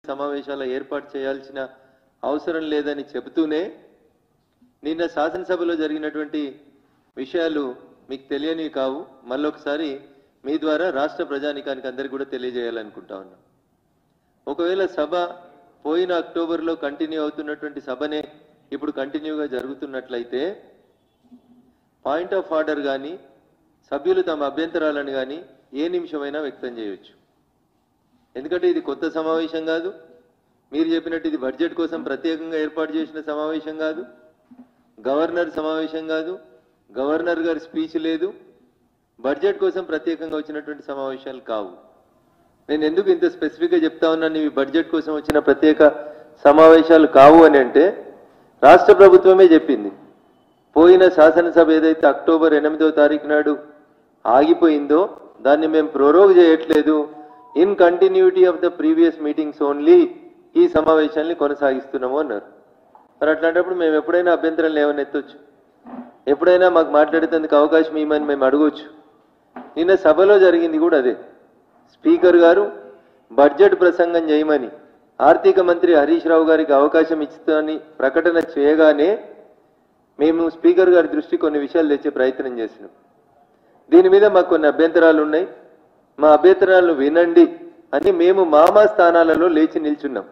సమావేశాల ఏర్పాటు చేయాల్సిన అవసరం లేదని చెబుతూనే నిన్న శాసనసభలో జరిగినటువంటి విషయాలు మీకు తెలియనివి కావు మళ్ళొకసారి మీ ద్వారా రాష్ట్ర ప్రజానికానికి అందరికీ కూడా తెలియజేయాలనుకుంటా ఉన్నాం ఒకవేళ సభ పోయిన అక్టోబర్లో కంటిన్యూ అవుతున్నటువంటి సభనే ఇప్పుడు కంటిన్యూగా జరుగుతున్నట్లయితే పాయింట్ ఆఫ్ ఆర్డర్ కానీ సభ్యులు తమ అభ్యంతరాలను కానీ ఏ నిమిషమైనా వ్యక్తం చేయొచ్చు ఎందుకంటే ఇది కొత్త సమావేశం కాదు మీరు చెప్పినట్టు ఇది బడ్జెట్ కోసం ప్రత్యేకంగా ఏర్పాటు చేసిన సమావేశం కాదు గవర్నర్ సమావేశం కాదు గవర్నర్ గారి స్పీచ్ లేదు బడ్జెట్ కోసం ప్రత్యేకంగా వచ్చినటువంటి సమావేశాలు కావు నేను ఎందుకు ఇంత స్పెసిఫిక్గా చెప్తా ఉన్నాను ఇవి బడ్జెట్ కోసం వచ్చిన ప్రత్యేక సమావేశాలు కావు అని అంటే రాష్ట్ర ప్రభుత్వమే చెప్పింది పోయిన శాసనసభ ఏదైతే అక్టోబర్ ఎనిమిదవ తారీఖు నాడు ఆగిపోయిందో దాన్ని మేము ప్రోరోగ్ చేయట్లేదు in continuity of the previous meetings only ఈ సమావేశాన్ని కొనసాగిస్తున్నాము అన్నారు మరి అట్లాంటప్పుడు మేము ఎప్పుడైనా అభ్యంతరం లేవని ఎత్తొచ్చు ఎప్పుడైనా మాకు మాట్లాడేందుకు అవకాశం ఇవ్వమని మేము అడగొచ్చు నిన్న సభలో జరిగింది కూడా అదే స్పీకర్ గారు బడ్జెట్ ప్రసంగం చేయమని ఆర్థిక మంత్రి హరీష్ రావు గారికి అవకాశం ఇస్తామని ప్రకటన చేయగానే మేము స్పీకర్ గారి దృష్టి కొన్ని విషయాలు తెచ్చే ప్రయత్నం చేసినాం దీని మీద మాకు కొన్ని అభ్యంతరాలు ఉన్నాయి మా అభ్యంతరాలను వినండి అని మేము మామా స్థానాలలో లేచి నిల్చున్నాం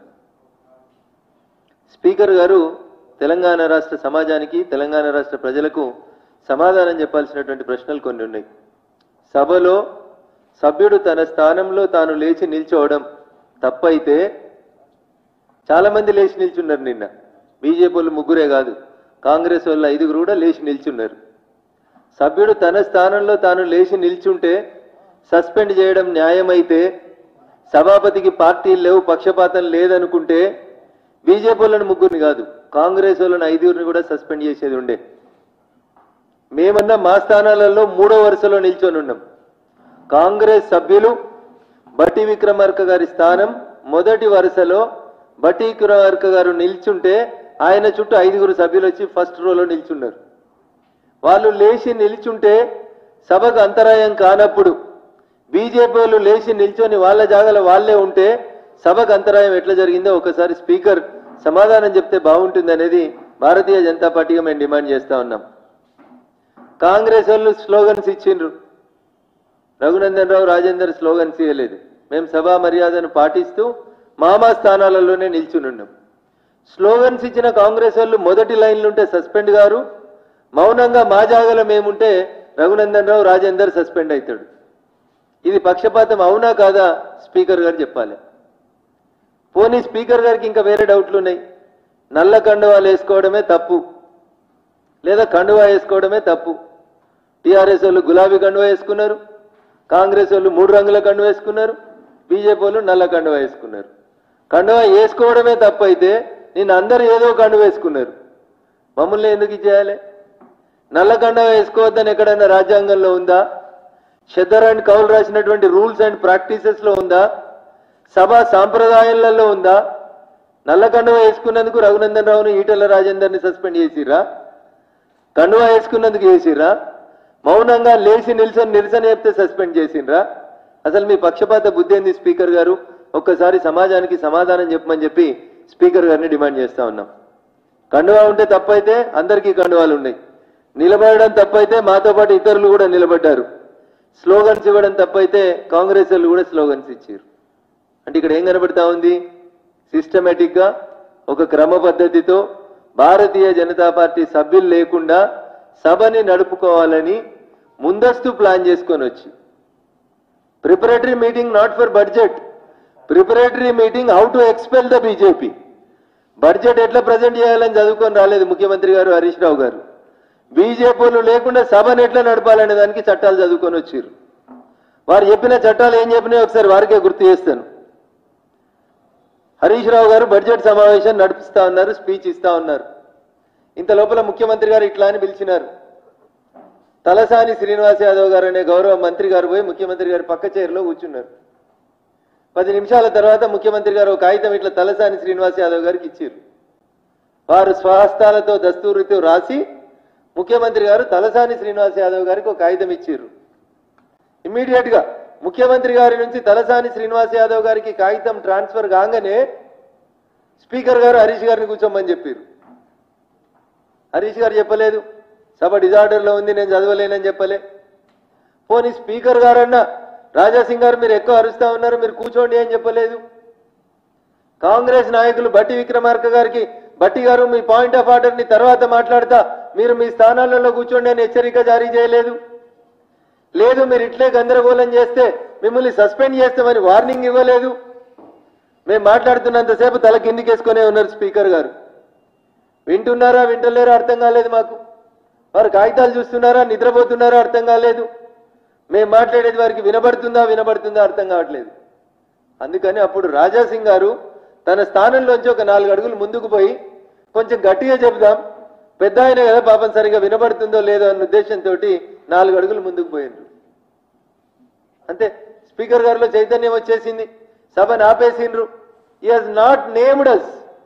స్పీకర్ గారు తెలంగాణ రాష్ట్ర సమాజానికి తెలంగాణ రాష్ట్ర ప్రజలకు సమాధానం చెప్పాల్సినటువంటి ప్రశ్నలు కొన్ని ఉన్నాయి సభలో సభ్యుడు తన స్థానంలో తాను లేచి నిల్చోవడం తప్పైతే చాలా మంది లేచి నిల్చున్నారు నిన్న బీజేపీ వాళ్ళు ముగ్గురే కాదు కాంగ్రెస్ వాళ్ళు ఐదుగురు కూడా లేచి నిల్చున్నారు సభ్యుడు తన స్థానంలో తాను లేచి నిల్చుంటే సస్పెండ్ చేయడం న్యాయమైతే సభాపతికి పార్టీలు లేవు పక్షపాతం లేదనుకుంటే బీజేపీ వాళ్ళని ముగ్గురిని కాదు కాంగ్రెస్ వాళ్ళని ఐదుగురిని కూడా సస్పెండ్ చేసేది ఉండే మేమన్నా మా స్థానాలలో మూడో వరుసలో నిల్చొని ఉన్నాం కాంగ్రెస్ సభ్యులు బట్టి విక్రమార్క గారి స్థానం మొదటి వరుసలో బట్టి విక్రమార్క గారు నిల్చుంటే ఆయన చుట్టూ ఐదుగురు సభ్యులు వచ్చి ఫస్ట్ రోలో నిల్చున్నారు వాళ్ళు లేచి నిల్చుంటే సభకు అంతరాయం కానప్పుడు బీజేపీ వాళ్ళు లేచి నిల్చొని వాళ్ళ జాగాలో వాళ్ళే ఉంటే సభకు అంతరాయం ఎట్లా జరిగిందో ఒకసారి స్పీకర్ సమాధానం చెప్తే బాగుంటుంది అనేది భారతీయ జనతా పార్టీగా మేము డిమాండ్ చేస్తా ఉన్నాం కాంగ్రెస్ వాళ్ళు స్లోగన్స్ ఇచ్చిండ్రు రఘునందన్ రావు రాజేందర్ స్లోగన్స్ ఇవ్వలేదు మేము సభా మర్యాదను పాటిస్తూ మామా స్థానాలలోనే నిల్చునున్నాం స్లోగన్స్ ఇచ్చిన కాంగ్రెస్ వాళ్ళు మొదటి లైన్లు ఉంటే సస్పెండ్ గారు మౌనంగా మా జాగాలో మేముంటే రఘునందన్ రావు రాజేందర్ సస్పెండ్ అవుతాడు ఇది పక్షపాతం అవునా కాదా స్పీకర్ గారు చెప్పాలి పోనీ స్పీకర్ గారికి ఇంకా వేరే డౌట్లు ఉన్నాయి నల్ల కండువాలు వేసుకోవడమే తప్పు లేదా కండువా వేసుకోవడమే తప్పు టీఆర్ఎస్ వాళ్ళు గులాబీ కండువా వేసుకున్నారు కాంగ్రెస్ వాళ్ళు మూడు రంగుల కండువా వేసుకున్నారు బీజేపీ వాళ్ళు నల్ల కండువా వేసుకున్నారు కండువా వేసుకోవడమే తప్పు అయితే నేను అందరూ ఏదో కండువా వేసుకున్నారు మమ్మల్ని ఎందుకు ఇచ్చేయాలి నల్ల కండువా వేసుకోవద్దని ఎక్కడైనా రాజ్యాంగంలో ఉందా షెద్దర్ అండ్ కౌల్ రాసినటువంటి రూల్స్ అండ్ ప్రాక్టీసెస్ లో ఉందా సభా సాంప్రదాయాలలో ఉందా నల్ల కండువా వేసుకున్నందుకు రఘునందన్ రావుని ఈటల రాజేందర్ని సస్పెండ్ చేసిర్రా కండువా వేసుకున్నందుకు చేసిర్రా మౌనంగా లేచి నిల్చొని నిరసన చెప్తే సస్పెండ్ చేసిండ్రా అసలు మీ పక్షపాత బుద్ధి ఏంది స్పీకర్ గారు ఒక్కసారి సమాజానికి సమాధానం చెప్పమని చెప్పి స్పీకర్ గారిని డిమాండ్ చేస్తా ఉన్నాం కండువా ఉంటే తప్పైతే అందరికీ కండువాలు ఉన్నాయి నిలబడడం తప్పైతే మాతో పాటు ఇతరులు కూడా నిలబడ్డారు స్లోగన్స్ ఇవ్వడం తప్పైతే కాంగ్రెస్ వాళ్ళు కూడా స్లోగన్స్ ఇచ్చారు అంటే ఇక్కడ ఏం కనబడతా ఉంది సిస్టమేటిక్ గా ఒక క్రమ పద్ధతితో భారతీయ జనతా పార్టీ సభ్యులు లేకుండా సభని నడుపుకోవాలని ముందస్తు ప్లాన్ చేసుకొని వచ్చి preparatory meeting not for budget preparatory meeting how to expel the BJP budget ఎట్లా ప్రజెంట్ చేయాలని చదువుకొని రాలేదు ముఖ్యమంత్రి గారు హరీష్ రావు గారు బీజేపీలు లేకుండా సభను ఎట్లా నడపాలనే దానికి చట్టాలు చదువుకొని వచ్చారు వారు చెప్పిన చట్టాలు ఏం చెప్పినాయో ఒకసారి వారికే గుర్తు చేస్తాను హరీష్ రావు గారు బడ్జెట్ సమావేశం నడిపిస్తా ఉన్నారు స్పీచ్ ఇస్తా ఉన్నారు ఇంత లోపల ముఖ్యమంత్రి గారు ఇట్లా అని పిలిచినారు తలసాని శ్రీనివాస్ యాదవ్ గారు అనే గౌరవ మంత్రి గారు పోయి ముఖ్యమంత్రి గారి పక్క చైర్లో కూర్చున్నారు పది నిమిషాల తర్వాత ముఖ్యమంత్రి గారు ఒక కాగితం ఇట్లా తలసాని శ్రీనివాస్ యాదవ్ గారికి ఇచ్చారు వారు స్వహస్తాలతో దస్తూరితో రాసి ముఖ్యమంత్రి గారు తలసాని శ్రీనివాస్ యాదవ్ గారికి ఒక కాగితం ఇచ్చారు ఇమ్మీడియట్ గా ముఖ్యమంత్రి గారి నుంచి తలసాని శ్రీనివాస్ యాదవ్ గారికి కాగితం ట్రాన్స్ఫర్ కాగానే స్పీకర్ గారు హరీష్ గారిని కూర్చోమని చెప్పారు హరీష్ గారు చెప్పలేదు సభ డిజార్డర్లో ఉంది నేను చదవలేనని చెప్పలే పోనీ స్పీకర్ గారన్నా రాజాసింగ్ గారు మీరు ఎక్కువ అరుస్తా ఉన్నారు మీరు కూర్చోండి అని చెప్పలేదు కాంగ్రెస్ నాయకులు బట్టి విక్రమార్క గారికి బట్టి గారు మీ పాయింట్ ఆఫ్ ఆర్డర్ ని తర్వాత మాట్లాడతా మీరు మీ స్థానాలలో కూర్చోండి అని హెచ్చరిక జారీ చేయలేదు లేదు మీరు ఇట్లే గందరగోళం చేస్తే మిమ్మల్ని సస్పెండ్ చేస్తామని వార్నింగ్ ఇవ్వలేదు మేము మాట్లాడుతున్నంతసేపు తల కిందికేసుకునే ఉన్నారు స్పీకర్ గారు వింటున్నారా వింటలేరా అర్థం కాలేదు మాకు వారు కాగితాలు చూస్తున్నారా నిద్రపోతున్నారా అర్థం కాలేదు మేము మాట్లాడేది వారికి వినబడుతుందా వినబడుతుందా అర్థం కావట్లేదు అందుకని అప్పుడు రాజాసింగ్ గారు తన స్థానంలోంచి ఒక నాలుగు అడుగులు ముందుకు పోయి కొంచెం గట్టిగా చెబుదాం పెద్ద ఆయన కదా పాపం సరిగా వినబడుతుందో లేదో అన్న ఉద్దేశంతో నాలుగు అడుగులు ముందుకు పోయిండ్రు అంతే స్పీకర్ గారిలో చైతన్యం వచ్చేసింది సభను ఆపేసిండ్రు ఈ has not named as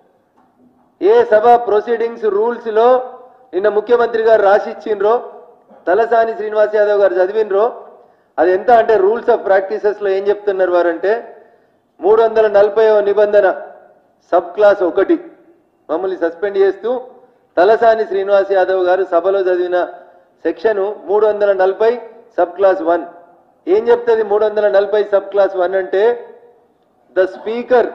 a సభ ప్రొసీడింగ్స్ రూల్స్ లో నిన్న ముఖ్యమంత్రి గారు రాసిచ్చిండ్రో తలసాని శ్రీనివాస్ యాదవ్ గారు చదివినరో అది ఎంత అంటే రూల్స్ ఆఫ్ ప్రాక్టీసెస్ లో ఏం చెప్తున్నారు వారంటే మూడు వందల నలభై నిబంధన సబ్ క్లాస్ ఒకటి మమ్మల్ని సస్పెండ్ చేస్తూ తలసాని శ్రీనివాస్ యాదవ్ గారు సభలో చదివిన సెక్షన్ మూడు వందల నలభై సబ్ క్లాస్ వన్ ఏం చెప్తుంది మూడు వందల నలభై సబ్ క్లాస్ వన్ అంటే the speaker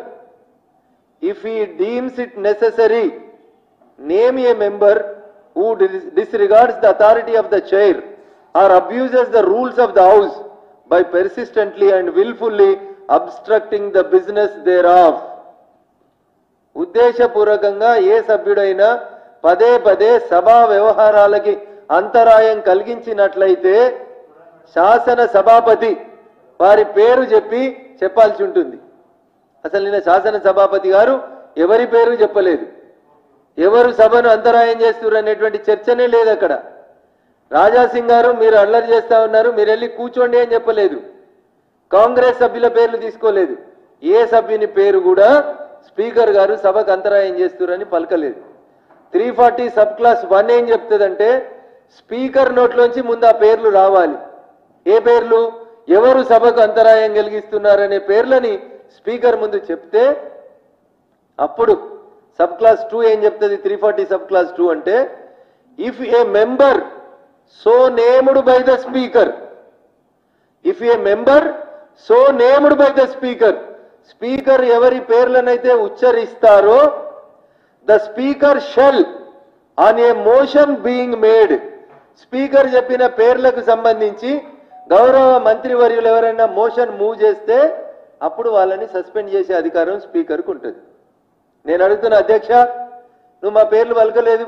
if he deems it necessary, name a member who dis- disregards the authority of the chair or abuses the rules of the house by persistently and willfully obstructing the business thereof. ఉద్దేశపూర్వకంగా ఏ సభ్యుడైనా పదే పదే సభా వ్యవహారాలకి అంతరాయం కలిగించినట్లయితే శాసన సభాపతి వారి పేరు చెప్పి చెప్పాల్సి ఉంటుంది అసలు నిన్న శాసన సభాపతి గారు ఎవరి పేరు చెప్పలేదు ఎవరు సభను అంతరాయం చేస్తున్నారు అనేటువంటి చర్చనే లేదు అక్కడ రాజాసింగ్ గారు మీరు అల్లరి చేస్తా ఉన్నారు మీరు వెళ్ళి కూర్చోండి అని చెప్పలేదు కాంగ్రెస్ సభ్యుల పేర్లు తీసుకోలేదు ఏ సభ్యుని పేరు కూడా స్పీకర్ గారు సభకు అంతరాయం చేస్తున్నారని పలకలేదు three forty sub class one ఏం చెప్తుందంటే స్పీకర్ నోట్లోంచి ముందు ఆ పేర్లు రావాలి ఏ పేర్లు ఎవరు సభకు అంతరాయం కలిగిస్తున్నారనే పేర్లని స్పీకర్ ముందు చెప్తే అప్పుడు సబ్ క్లాస్ టూ ఏం చెప్తుంది three forty sub class two అంటే if a member so named by the speaker if a member so named by the speaker speaker ఎవరి పేర్లనైతే ఉచ్చరిస్తారో the speaker shall on a motion being made speaker చెప్పిన పేర్లకు సంబంధించి గౌరవ మంత్రివర్యులు ఎవరైనా మోషన్ మూవ్ చేస్తే అప్పుడు వాళ్ళని సస్పెండ్ చేసే అధికారం స్పీకర్కు ఉంటుంది నేను అడుగుతున్న అధ్యక్ష నువ్వు మా పేర్లు పలకలేదు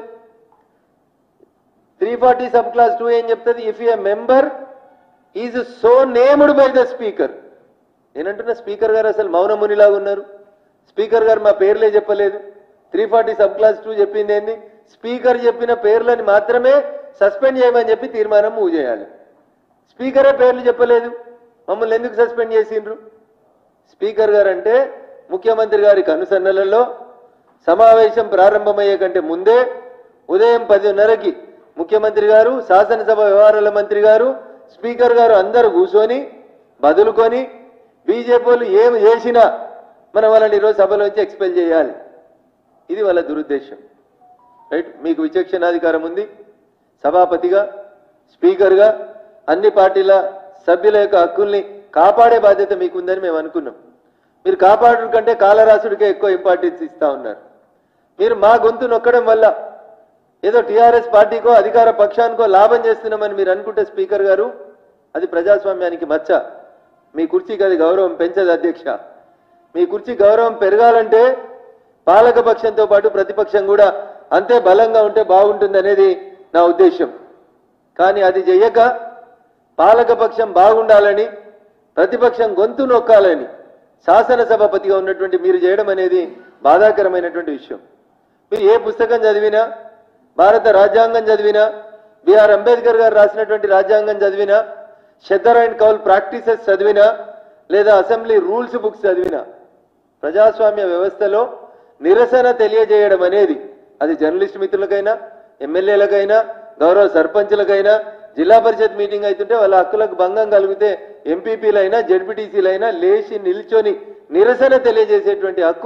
three forty sub class two ఏం చెప్తుంది if a member is so named by the speaker నేనంటున్న స్పీకర్ గారు అసలు మౌనమునిలాగా ఉన్నారు స్పీకర్ గారు మా పేర్లే చెప్పలేదు three forty sub class two చెప్పింది ఏంది స్పీకర్ చెప్పిన పేర్లని మాత్రమే సస్పెండ్ చేయమని చెప్పి తీర్మానం మూవ్ చేయాలి స్పీకరే పేర్లు చెప్పలేదు మమ్మల్ని ఎందుకు సస్పెండ్ చేసిండ్రు స్పీకర్ గారు అంటే ముఖ్యమంత్రి గారి కనుసన్నలలో సమావేశం ప్రారంభమయ్యే కంటే ముందే ఉదయం పదిన్నరకి ముఖ్యమంత్రి గారు శాసనసభ వ్యవహారాల మంత్రి గారు స్పీకర్ గారు అందరూ కూర్చొని బదులుకొని బీజేపీ వాళ్ళు ఏం చేసినా మనం వాళ్ళని ఈరోజు సభలోంచి ఎక్స్పెల్ చేయాలి ఇది వాళ్ళ దురుద్దేశం రైట్ మీకు విచక్షణాధికారం ఉంది సభాపతిగా స్పీకర్గా అన్ని పార్టీల సభ్యుల యొక్క హక్కుల్ని కాపాడే బాధ్యత మీకుందని మేము అనుకున్నాం మీరు కాపాడు కంటే కాలరాసుడికే ఎక్కువ ఇంపార్టెన్స్ ఇస్తా ఉన్నారు మీరు మా గొంతు నొక్కడం వల్ల ఏదో టీఆర్ఎస్ పార్టీకో అధికార పక్షానికో లాభం చేస్తున్నామని మీరు అనుకుంటే స్పీకర్ గారు అది ప్రజాస్వామ్యానికి మచ్చ మీ కుర్చీకి అది గౌరవం పెంచదు అధ్యక్ష మీ కుర్చీ గౌరవం పెరగాలంటే పాలక పక్షంతో పాటు ప్రతిపక్షం కూడా అంతే బలంగా ఉంటే బాగుంటుంది అనేది నా ఉద్దేశం కానీ అది చెయ్యక పాలకపక్షం బాగుండాలని ప్రతిపక్షం గొంతు నొక్కాలని శాసనసభాపతిగా ఉన్నటువంటి మీరు చేయడం అనేది బాధాకరమైనటువంటి విషయం మీరు ఏ పుస్తకం చదివినా భారత రాజ్యాంగం చదివినా బిఆర్ అంబేద్కర్ గారు రాసినటువంటి రాజ్యాంగం చదివినా షెద్దర్ అండ్ కౌల్ ప్రాక్టీసెస్ చదివినా లేదా అసెంబ్లీ రూల్స్ బుక్స్ చదివినా ప్రజాస్వామ్య వ్యవస్థలో నిరసన తెలియజేయడం అనేది అది జర్నలిస్ట్ మిత్రులకైనా ఎమ్మెల్యేలకైనా గౌరవ సర్పంచులకైనా జిల్లా పరిషత్ మీటింగ్ అవుతుంటే వాళ్ళ హక్కులకు భంగం కలిగితే ఎంపీపీలైనా జడ్పీటీసీలైనా లేచి నిల్చొని నిరసన తెలియజేసేటువంటి హక్కు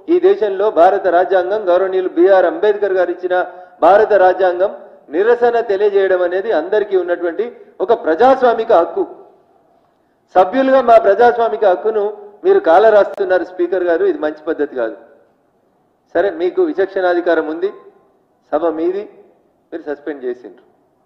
ఈ దేశంలో భారత రాజ్యాంగం గౌరవనీయులు బిఆర్ అంబేద్కర్ గారు ఇచ్చిన భారత రాజ్యాంగం నిరసన తెలియజేయడం అనేది అందరికీ ఉన్నటువంటి ఒక ప్రజాస్వామిక హక్కు సభ్యులుగా మా ప్రజాస్వామిక హక్కును మీరు కాల రాస్తున్నారు స్పీకర్ గారు ఇది మంచి పద్ధతి కాదు సరే మీకు విచక్షణాధికారం ఉంది సభ మీది మీరు సస్పెండ్ చేసిండ్రు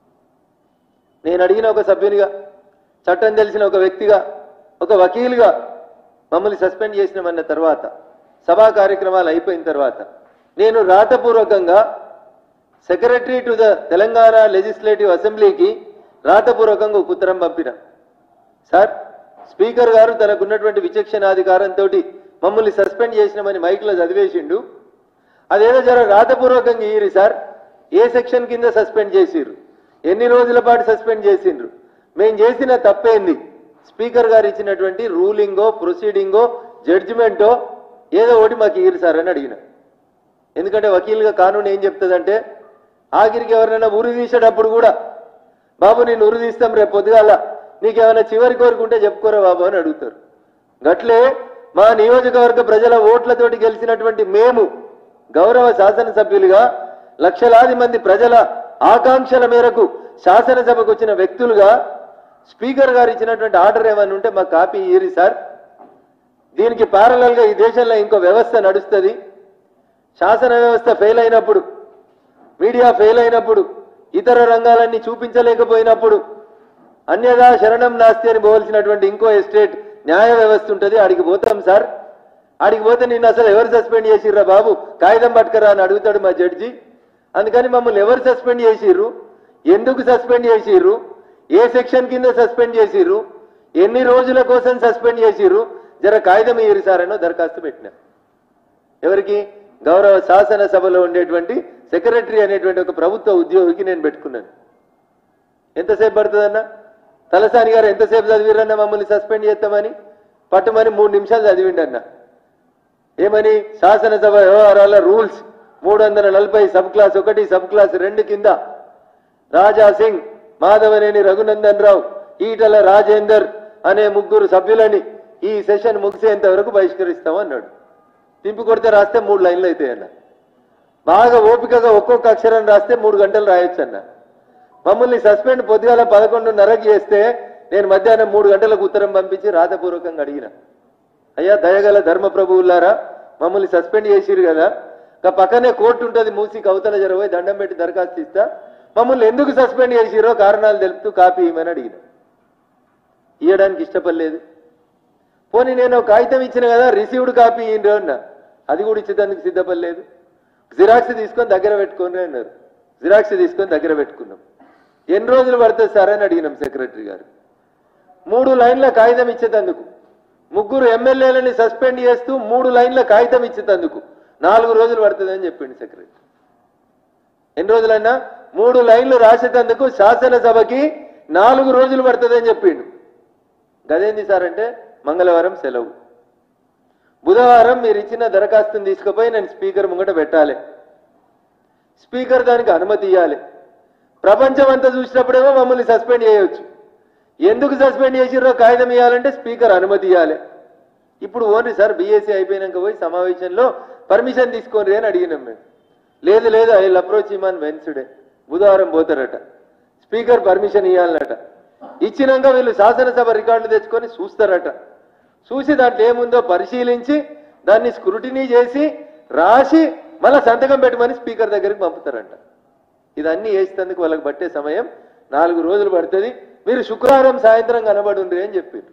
నేను అడిగిన ఒక సభ్యునిగా చట్టం తెలిసిన ఒక వ్యక్తిగా ఒక వకీలుగా మమ్మల్ని సస్పెండ్ చేసినామన్న తర్వాత సభా కార్యక్రమాలు అయిపోయిన తర్వాత నేను రాతపూర్వకంగా secretary to the Telangana legislative అసెంబ్లీకి రాతపూర్వకంగా ఒక ఉత్తరం పంపిన సార్ స్పీకర్ గారు తనకున్నటువంటి విచక్షణాధికారంతో మమ్మల్ని సస్పెండ్ చేసినామని మైక్లో చదివేసిండు అదేదో జర రాతపూర్వకంగా ఇయ్యిరి సార్ ఏ సెక్షన్ కింద సస్పెండ్ చేసిర్రు ఎన్ని రోజుల పాటు సస్పెండ్ చేసిండ్రు మేం చేసిన తప్పేంది స్పీకర్ గారు ఇచ్చినటువంటి రూలింగో ప్రొసీడింగో జడ్జిమెంటో ఏదో ఒకటి మాకు ఇయ్యిరు సార్ అని అడిగిన ఎందుకంటే వకీలుగా కానూన్ ఏం చెప్తుందంటే ఆఖరికి ఎవరినైనా ఉరి తీసేటప్పుడు కూడా బాబు నేను ఉరి తీస్తాం రేపు పొద్దుగాల నీకేమైనా చివరి కోరుకుంటే చెప్పుకోరా బాబు అని అడుగుతారు గట్లే మా నియోజకవర్గ ప్రజల ఓట్లతోటి గెలిచినటువంటి మేము గౌరవ శాసనసభ్యులుగా లక్షలాది మంది ప్రజల ఆకాంక్షల మేరకు శాసనసభకు వచ్చిన వ్యక్తులుగా స్పీకర్ గారు ఇచ్చినటువంటి ఆర్డర్ ఏమైనా ఉంటే మా కాపీ ఇయ్యి సార్ దీనికి parallel గా ఈ దేశంలో ఇంకో వ్యవస్థ నడుస్తుంది శాసన వ్యవస్థ ఫెయిల్ అయినప్పుడు మీడియా ఫెయిల్ అయినప్పుడు ఇతర రంగాలన్నీ చూపించలేకపోయినప్పుడు అన్యదా శరణం నాస్తి అని పోవలసినటువంటి ఇంకో ఎస్టేట్ న్యాయ వ్యవస్థ ఉంటుంది ఆడికి పోతాం సార్ ఆడికి పోతే నిన్ను అసలు ఎవరు సస్పెండ్ చేసిర్రా బాబు కాగితం పట్టుకరా అని అడుగుతాడు మా జడ్జి అందుకని మమ్మల్ని ఎవరు సస్పెండ్ చేసిర్రు ఎందుకు సస్పెండ్ చేసిర్రు ఏ సెక్షన్ కింద సస్పెండ్ చేసిర్రు ఎన్ని రోజుల కోసం సస్పెండ్ చేసిర్రు జర కాగితం ఇయ్యరు సార్ అనో దరఖాస్తు పెట్టినా ఎవరికి గౌరవ శాసనసభలో ఉండేటువంటి సెక్రటరీ అనేటువంటి ఒక ప్రభుత్వ ఉద్యోగికి నేను పెట్టుకున్నాను ఎంతసేపు పడుతుందన్న తలసాని గారు ఎంతసేపు చదివిరన్న మమ్మల్ని సస్పెండ్ చేస్తామని పట్టుమని మూడు నిమిషాలు చదివిండన్న ఏమని శాసనసభ వ్యవహారాల రూల్స్ మూడు వందల నలభై సబ్ క్లాస్ ఒకటి సబ్ క్లాస్ రెండు కింద రాజా సింగ్ మాధవనేని రఘునందన్ రావు ఈటల రాజేందర్ అనే ముగ్గురు సభ్యులని ఈ సెషన్ ముగిసేంత వరకు బహిష్కరిస్తాం అన్నాడు తింపి కొడితే రాస్తే మూడు లైన్లు అవుతాయి అన్న బాగా ఓపికగా ఒక్కొక్క అక్షరం రాస్తే మూడు గంటలు రాయొచ్చు అన్న మమ్మల్ని సస్పెండ్ పొద్దుగాల పదకొండున్నరకు చేస్తే నేను మధ్యాహ్నం మూడు గంటలకు ఉత్తరం పంపించి రాతపూర్వకంగా అడిగిన అయ్యా దయగల ధర్మ ప్రభువులారా మమ్మల్ని సస్పెండ్ చేసిరు కదా ఇంకా పక్కనే కోర్టు ఉంటుంది మూసి కవతల జరబోయి దండం పెట్టి దరఖాస్తు ఇస్తా మమ్మల్ని ఎందుకు సస్పెండ్ చేసిరో కారణాలు తెలుపుతూ కాపీ ఇవ్వమని అడిగిన ఇవ్వడానికి ఇష్టపడలేదు పోనీ నేను ఒక కాగితం ఇచ్చిన కదా రిసీవ్డ్ కాపీ ఇయ్యండి అన్న అది కూడా ఇచ్చేదానికి సిద్ధపడలేదు జిరాక్స్ తీసుకొని దగ్గర పెట్టుకోండి అన్నారు జిరాక్స్ తీసుకొని దగ్గర పెట్టుకున్నాం ఎన్ని రోజులు పడుతుంది సార్ అని అడిగినాం సెక్రటరీ గారు మూడు లైన్ల కాగితం ఇచ్చేటందుకు ముగ్గురు ఎమ్మెల్యేలని సస్పెండ్ చేస్తూ మూడు లైన్ల కాగితం ఇచ్చేటందుకు నాలుగు రోజులు పడుతుంది అని చెప్పింది సెక్రటరీ ఎన్ని రోజులైనా మూడు లైన్లు రాసేటందుకు శాసనసభకి నాలుగు రోజులు పడుతుంది అని చెప్పిండు గదేంది సార్ అంటే మంగళవారం సెలవు బుధవారం మీరు ఇచ్చిన దరఖాస్తుని తీసుకుపోయి నేను స్పీకర్ ముంగట పెట్టాలి స్పీకర్ దానికి అనుమతి ఇవ్వాలి ప్రపంచం అంతా చూసినప్పుడేమో మమ్మల్ని సస్పెండ్ చేయొచ్చు ఎందుకు సస్పెండ్ చేసిర్రో కాగితం ఇవ్వాలంటే స్పీకర్ అనుమతి ఇవ్వాలి ఇప్పుడు ఓన్లీ సార్ బీఎస్సీ అయిపోయినాక పోయి సమావేశంలో పర్మిషన్ తీసుకోండి అని అడిగినాం మేము లేదు లేదు ఐ అప్రోచ్ ఇమాన్ వెన్స్డే బుధవారం పోతారట స్పీకర్ పర్మిషన్ ఇవ్వాలట ఇచ్చినాక వీళ్ళు శాసనసభ రికార్డులు తెచ్చుకొని చూస్తారట చూసి దాంట్లో ఏముందో పరిశీలించి దాన్ని స్క్రూటినీ చేసి రాసి మళ్ళా సంతకం పెట్టమని స్పీకర్ దగ్గరికి పంపుతారంట ఇదన్నీ వేసేందుకు వాళ్ళకి పట్టే సమయం నాలుగు రోజులు పడుతుంది మీరు శుక్రవారం సాయంత్రం కనబడుండ్రి అని చెప్పిండ్రు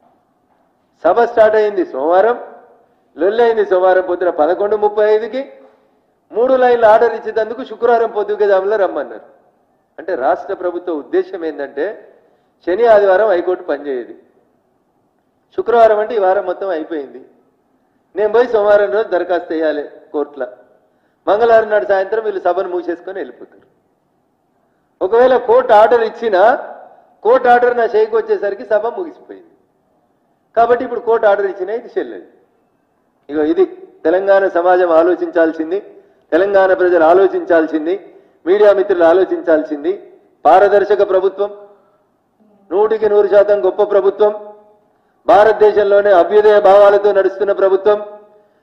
సభ స్టార్ట్ అయింది సోమవారం లొల్లి అయింది సోమవారం పొద్దున పదకొండు ముప్పై ఐదుకి మూడు లైన్లు ఆర్డర్ ఇచ్చేందుకు శుక్రవారం పొద్దుగజాములో రమ్మన్నారు అంటే రాష్ట్ర ప్రభుత్వ ఉద్దేశం ఏంటంటే శని ఆదివారం హైకోర్టు పనిచేయదు శుక్రవారం అంటే ఈ వారం మొత్తం అయిపోయింది నేను పోయి సోమవారం రోజు దరఖాస్తు వేయాలి కోర్టులో మంగళవారం నాడు సాయంత్రం వీళ్ళు సభను మూసేసుకొని వెళ్ళిపోతారు ఒకవేళ కోర్టు ఆర్డర్ ఇచ్చినా కోర్టు ఆర్డర్ నా చేయికి వచ్చేసరికి సభ ముగిసిపోయింది కాబట్టి ఇప్పుడు కోర్టు ఆర్డర్ ఇచ్చినా ఇది చెల్లదు ఇగో ఇది తెలంగాణ సమాజం ఆలోచించాల్సింది తెలంగాణ ప్రజలు ఆలోచించాల్సింది మీడియా మిత్రులు ఆలోచించాల్సింది పారదర్శక ప్రభుత్వం నూటికి నూరు శాతం గొప్ప ప్రభుత్వం భారతదేశంలోనే అభ్యుదయ భావాలతో నడుస్తున్న ప్రభుత్వం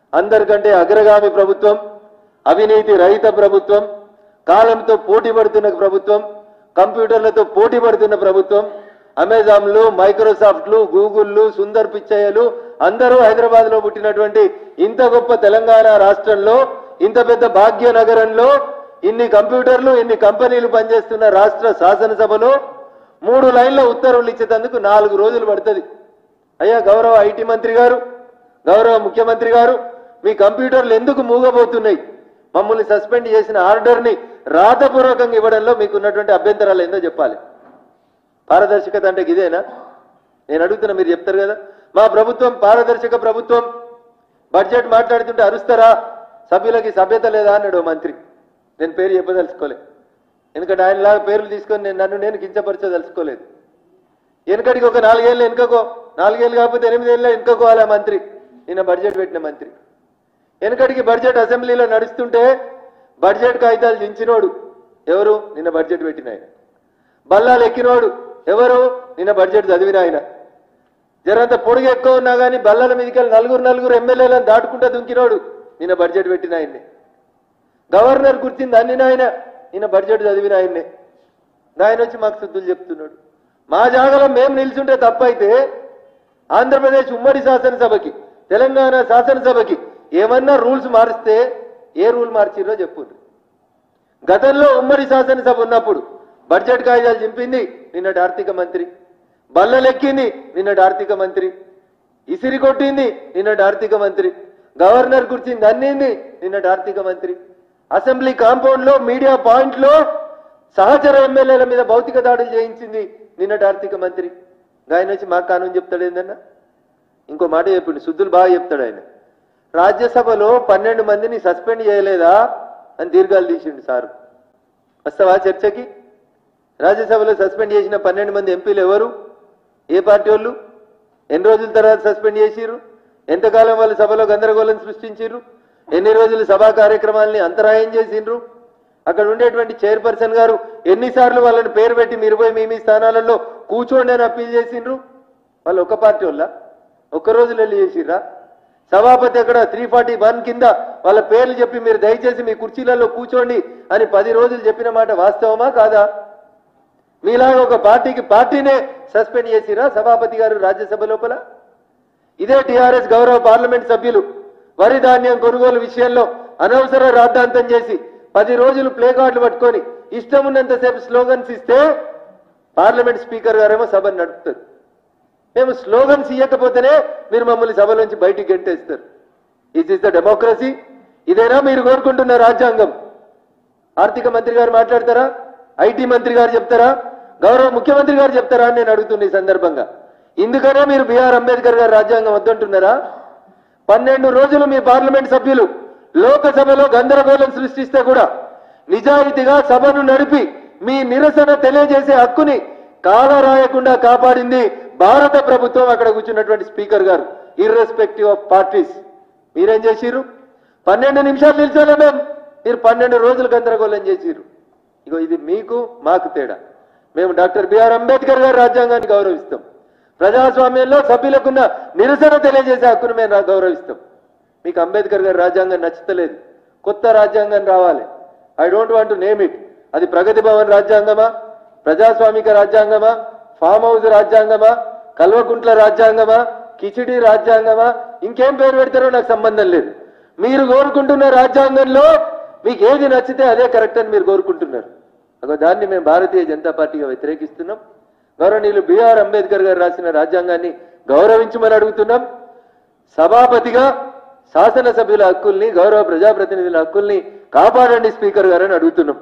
అందరికంటే అగ్రగామి ప్రభుత్వం అవినీతి రహిత ప్రభుత్వం కాలంతో పోటీ పడుతున్న ప్రభుత్వం కంప్యూటర్లతో పోటీ పడుతున్న ప్రభుత్వం అమెజాన్లు మైక్రోసాఫ్ట్లు గూగుల్లు సుందర్ పిచ్చయ్యలు అందరూ హైదరాబాద్ లో పుట్టినటువంటి ఇంత గొప్ప తెలంగాణ రాష్ట్రంలో ఇంత పెద్ద భాగ్య నగరంలో ఇన్ని కంప్యూటర్లు ఇన్ని కంపెనీలు పనిచేస్తున్న రాష్ట్ర శాసనసభలో మూడు లైన్ల ఉత్తర్వులు ఇచ్చేందుకు నాలుగు రోజులు పడుతుంది అయ్యా గౌరవ ఐటీ మంత్రి గారు గౌరవ ముఖ్యమంత్రి గారు మీ కంప్యూటర్లు ఎందుకు మూగబోతున్నాయి మమ్మల్ని సస్పెండ్ చేసిన ఆర్డర్ని రాతపూర్వకంగా ఇవ్వడంలో మీకు ఉన్నటువంటి అభ్యంతరాలు ఏందో చెప్పాలి పారదర్శకత అంటే ఇదేనా నేను అడుగుతున్నా మీరు చెప్తారు కదా మా ప్రభుత్వం పారదర్శక ప్రభుత్వం బడ్జెట్ మాట్లాడుతుంటే అరుస్తారా సభ్యులకి సభ్యత లేదా అన్నాడు ఓ మంత్రి నేను పేరు చెప్పదలుచుకోలే ఎందుకంటే ఆయనలాగా పేర్లు తీసుకొని నేను నన్ను నేను కించపరచదలుచుకోలేదు వెనకడికి ఒక నాలుగేళ్ళు వెనుకకో నాలుగేళ్ళు కాకపోతే ఎనిమిదేళ్ళు వెనుకకోవాలి ఆ మంత్రి నిన్న బడ్జెట్ పెట్టిన మంత్రి వెనకడికి బడ్జెట్ అసెంబ్లీలో నడుస్తుంటే బడ్జెట్ కాగితాలు దించినోడు ఎవరు నిన్న బడ్జెట్ పెట్టిన ఆయన బల్లాలు ఎక్కినోడు ఎవరు నిన్న బడ్జెట్ చదివిన ఆయన జరంత పొడుగు ఎక్కువ ఉన్నా కానీ బల్లాల మీదకి వెళ్ళి నలుగురు నలుగురు ఎమ్మెల్యేలను దాటుకుంటా దుంకినోడు నిన్న బడ్జెట్ పెట్టిన ఆయన్ని గవర్నర్ గుర్తింది అన్ని ఆయన నిన్న బడ్జెట్ చదివిన ఆయన్నే ఆయన వచ్చి మాకు శుద్ధులు చెప్తున్నాడు మా జాగలో మేము నిల్చుంటే తప్పైతే ఆంధ్రప్రదేశ్ ఉమ్మడి శాసనసభకి తెలంగాణ శాసనసభకి ఏమన్నా రూల్స్ మారిస్తే ఏ రూల్ మార్చిరో చెప్పుండ్రి గతంలో ఉమ్మడి శాసనసభ ఉన్నప్పుడు బడ్జెట్ కాయిదాలు చింపింది నిన్నటి ఆర్థిక మంత్రి బల్లలెక్కింది నిన్నటి ఆర్థిక మంత్రి ఇసిరి కొట్టింది నిన్నటి ఆర్థిక మంత్రి గవర్నర్ కూర్చింది అన్నింది నిన్నటి ఆర్థిక మంత్రి అసెంబ్లీ కాంపౌండ్ లో మీడియా పాయింట్ లో సహచర ఎమ్మెల్యేల మీద భౌతిక దాడులు చేయించింది నిన్నటి ఆర్థిక మంత్రి ఆయన వచ్చి మాకు కానూని చెప్తాడు ఏందన్నా ఇంకో మాట చెప్పిండు శుద్ధులు బాగా చెప్తాడు ఆయన రాజ్యసభలో పన్నెండు మందిని సస్పెండ్ చేయలేదా అని దీర్ఘాలు తీసిండు సారు వస్తావా చర్చకి రాజ్యసభలో సస్పెండ్ చేసిన పన్నెండు మంది ఎంపీలు ఎవరు ఏ పార్టీ వాళ్ళు ఎన్ని రోజుల తర్వాత సస్పెండ్ చేసిర్రు ఎంతకాలం వాళ్ళు సభలో గందరగోళం సృష్టించిర్రు ఎన్ని రోజులు సభా కార్యక్రమాల్ని అంతరాయం చేసిండ్రు అక్కడ ఉండేటువంటి చైర్పర్సన్ గారు ఎన్నిసార్లు వాళ్ళని పేరు పెట్టి మీరు పోయి మీ మీ స్థానాలలో కూర్చోండి అని అప్పీల్ చేసిండ్రు వాళ్ళు ఒక పార్టీ వాళ్ళ ఒక్క రోజులు వెళ్ళి చేసిర్రా సభాపతి అక్కడ త్రీ ఫార్టీ వన్ కింద వాళ్ళ పేర్లు చెప్పి మీరు దయచేసి మీ కుర్చీలలో కూర్చోండి అని పది రోజులు చెప్పిన మాట వాస్తవమా కాదా మీలాగా ఒక పార్టీకి పార్టీనే సస్పెండ్ చేసిరా సభాపతి గారు రాజ్యసభ లోపల ఇదే టిఆర్ఎస్ గౌరవ పార్లమెంట్ సభ్యులు వరి ధాన్యం కొనుగోలు విషయంలో అనవసర రాద్ధాంతం చేసి పది రోజులు ప్లే కార్డులు పట్టుకొని ఇష్టం ఉన్నంతసేపు స్లోగన్స్ ఇస్తే పార్లమెంట్ స్పీకర్ గారేమో సభను నడుపుతారు మేము స్లోగన్స్ ఇవ్వకపోతేనే మీరు మమ్మల్ని సభ నుంచి బయటికి గెంటేస్తారు ఇస్ ఇస్ ద డెమోక్రసీ ఇదేనా మీరు కోరుకుంటున్న రాజ్యాంగం ఆర్థిక మంత్రి గారు మాట్లాడతారా ఐటీ మంత్రి గారు చెప్తారా గౌరవ ముఖ్యమంత్రి గారు చెప్తారా అని నేను అడుగుతున్న ఈ సందర్భంగా ఇందుకనే మీరు బిఆర్ అంబేద్కర్ గారు రాజ్యాంగం వద్దంటున్నారా పన్నెండు రోజులు మీ పార్లమెంట్ సభ్యులు లోకసభలో గందరగోళం సృష్టిస్తే కూడా నిజాయితీగా సభను నడిపి మీ నిరసన తెలియజేసే హక్కుని కాలరాయకుండా కాపాడింది భారత ప్రభుత్వం అక్కడ కూర్చున్నటువంటి స్పీకర్ గారు ఇర్రెస్పెక్టివ్ ఆఫ్ పార్టీస్ మీరేం చేసిర్రు పన్నెండు నిమిషాలు నిల్చోలే మేము మీరు పన్నెండు రోజులు గందరగోళం చేసిర్రు ఇగో ఇది మీకు మాకు తేడా మేము డాక్టర్ బిఆర్ అంబేద్కర్ గారి రాజ్యాంగాన్ని గౌరవిస్తాం ప్రజాస్వామ్యంలో సభ్యులకున్న నిరసన తెలియజేసే హక్కును మేము రా- గౌరవిస్తాం మీకు అంబేద్కర్ గారి రాజ్యాంగం నచ్చుతలేదు కొత్త రాజ్యాంగం రావాలి I don't want to name it అది ప్రగతి భవన్ రాజ్యాంగమా ప్రజాస్వామిక రాజ్యాంగమా ఫామ్ హౌస్ రాజ్యాంగమా కల్వకుంట్ల రాజ్యాంగమా కిచిడి రాజ్యాంగమా ఇంకేం పేరు పెడతారో నాకు సంబంధం లేదు మీరు కోరుకుంటున్న రాజ్యాంగంలో మీకు ఏది నచ్చితే అదే కరెక్ట్ అని మీరు కోరుకుంటున్నారు అగో దాన్ని మేము భారతీయ జనతా పార్టీగా వ్యతిరేకిస్తున్నాం గౌరవనీయులు బిఆర్ అంబేద్కర్ గారు రాసిన రాజ్యాంగాన్ని గౌరవించమని అడుగుతున్నాం సభాపతిగా శాసనసభ్యుల హక్కుల్ని గౌరవ ప్రజాప్రతినిధుల హక్కుల్ని కాపాడండి స్పీకర్ గారు అని అడుగుతున్నాం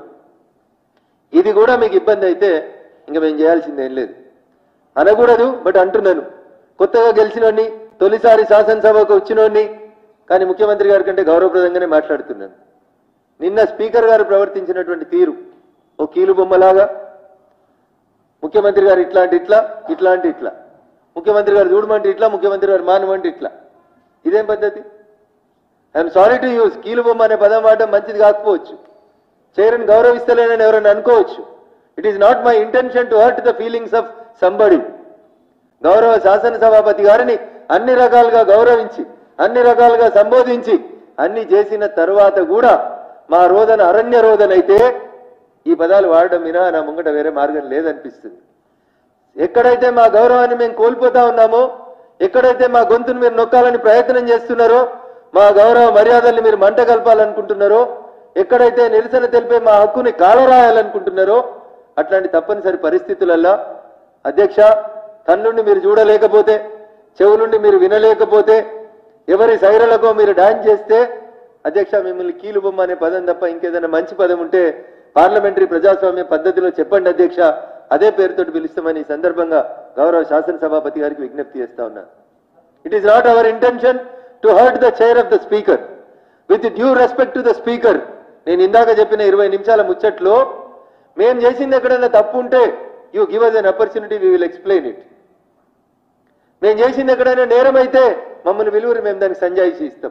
ఇది కూడా మీకు ఇబ్బంది అయితే ఇంకా మేము చేయాల్సింది ఏం లేదు అనకూడదు బట్ అంటున్నాను కొత్తగా గెలిచినోడిని తొలిసారి శాసనసభకు వచ్చినోడిని కానీ ముఖ్యమంత్రి గారి కంటే గౌరవప్రదంగానే మాట్లాడుతున్నాను నిన్న స్పీకర్ గారు ప్రవర్తించినటువంటి తీరు ఓ కీలు బొమ్మలాగా ముఖ్యమంత్రి గారు ఇట్లాంటి ఇట్లా ఇట్లాంటి ఇట్లా ముఖ్యమంత్రి గారు చూడమంటే ఇట్లా ముఖ్యమంత్రి గారు మానమంటే ఇట్లా ఇదేం పద్ధతి ఐఎమ్ సారీ టు యూస్ కీలు బొమ్మ అనే పదం వాడడం మంచిది కాకపోవచ్చు చైర్ని గౌరవిస్తలేనని ఎవరైనా అనుకోవచ్చు it is not my intention to hurt the feelings of somebody గౌరవ శాసనసభాపతి గారిని అన్ని రకాలుగా గౌరవించి అన్ని రకాలుగా సంబోధించి అన్ని చేసిన తరువాత కూడా మా రోదన అరణ్య రోదనైతే ఈ పదాలు వాడడం వినా నా ముంగట వేరే మార్గం లేదనిపిస్తుంది ఎక్కడైతే మా గౌరవాన్ని మేము కోల్పోతా ఉన్నామో ఎక్కడైతే మా గొంతును మీరు నొక్కాలని ప్రయత్నం చేస్తున్నారో మా గౌరవ మర్యాదల్ని మీరు మంట కలపాలనుకుంటున్నారో ఎక్కడైతే నిరసన తెలిపే మా హక్కుని కాలరాయాలనుకుంటున్నారో అట్లాంటి తప్పనిసరి పరిస్థితులల్లో అధ్యక్ష కన్నుండి మీరు చూడలేకపోతే చెవులుండి మీరు వినలేకపోతే ఎవరి సైరలకో మీరు డాన్స్ చేస్తే అధ్యక్ష మిమ్మల్ని కీలు బొమ్మ అనే పదం తప్ప ఇంకేదైనా మంచి పదం ఉంటే పార్లమెంటరీ ప్రజాస్వామ్య పద్ధతిలో చెప్పండి అధ్యక్ష అదే పేరుతోటి పిలుస్తామని ఈ సందర్భంగా గౌరవ శాసనసభాపతి గారికి విజ్ఞప్తి చేస్తా ఉన్నా it is not our intention to hurt the chair of the speaker with due respect to the speaker నేను ఇందాక చెప్పిన ఇరవై నిమిషాల ముచ్చట్లో మేము చేసింది ఎక్కడైనా తప్పు ఉంటే you give us an opportunity we will explain it మేము చేసింది ఎక్కడైనా నేరం అయితే మమ్మల్ని విలువరు మేము దానికి సంజాయిషి ఇస్తాం